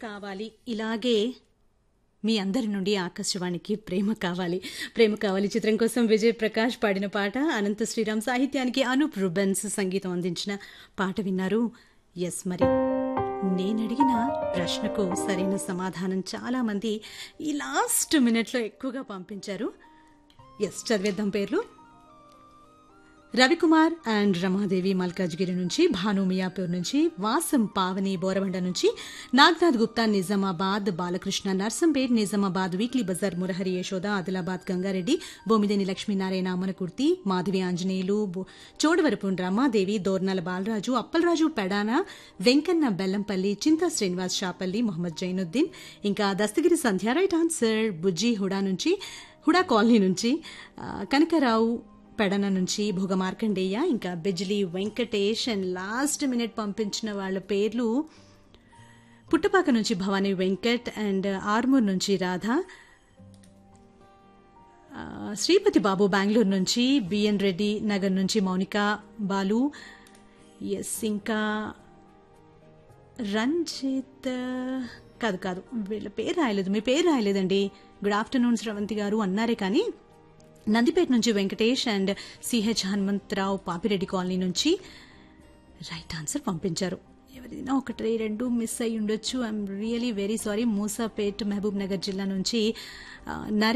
కావాలి ఇలాగే మీ అందరి నుండి ఆకాశవాణికి ప్రేమ కావాలి ప్రేమ కావాలి చిత్రం కోసం విజయ్ ప్రకాష్ పాడిన పాట అనంత శ్రీరామ్ సాహిత్యానికి అనూప్ రుబెన్స్ సంగీతం అందించిన పాట విన్నారు ఎస్ మరి నేనడిగిన ప్రశ్నకు సరైన సమాధానం చాలా మంది ఈ లాస్ట్ మినిట్లో ఎక్కువగా పంపించారు ఎస్ చదివేద్దాం పేర్లు రవికుమార్ అండ్ రమాదేవి మల్కాజ్గిరి నుంచి భాను మియాపూర్ నుంచి వాసం పావని బోరబండ నుంచి నాగ్నాథ్ గుప్తా నిజామాబాద్ బాలకృష్ణ నర్సంపేట్ నిజామాబాద్ వీక్లీ బజార్ మురహరి యశోద ఆదిలాబాద్ గంగారెడ్డి బొమ్మిదేని లక్ష్మీనారాయణ అమనకుర్తి మాధవి ఆంజనేయులు బో- చోడవరపు రమాదేవి దోర్నల బాలరాజు అప్పలరాజు పెడాన వెంకన్న బెల్లంపల్లి చింతా శ్రీనివాస్ షాపల్లి మొహమ్మద్ జైనుద్దీన్ ఇంకా దస్తగిరి సంధ్య రైట్ ఆన్సర్ బుజ్జి హుడా నుంచి హుడా కాలనీ నుంచి ఆ, కనకరావు పెడన నుంచి భోగ మార్కండేయ ఇంకా Bijli Venkatesh and last minute పంపించిన వాళ్ళ పేర్లు పుట్టపాక నుంచి భవానీ వెంకట్ అండ్ ఆర్మూర్ నుంచి రాధ ఆ, శ్రీపతి బాబు బెంగళూరు నుంచి బిఎన్ రెడ్డి నగర్ నుంచి మౌనిక బాలు ఎస్ ఇంకా రంజిత్ కాదు కాదు వీళ్ళ పేరు రాయలేదు మీ పేరు రాయలేదండి గుడ్ ఆఫ్టర్నూన్ శ్రవంతి గారు అన్నారే కానీ నందిపేట నుంచి Venkatesh and CH Hanumantharao Papireddy colony నుంచి రైట్ ఆన్సర్ పంపించారు ఎవరైనా ఒకటి రెండు మిస్ అయి ఉండొచ్చు I'm really very sorry Musapet Mahbubnagar జిల్లా నుంచి ఆ, నరే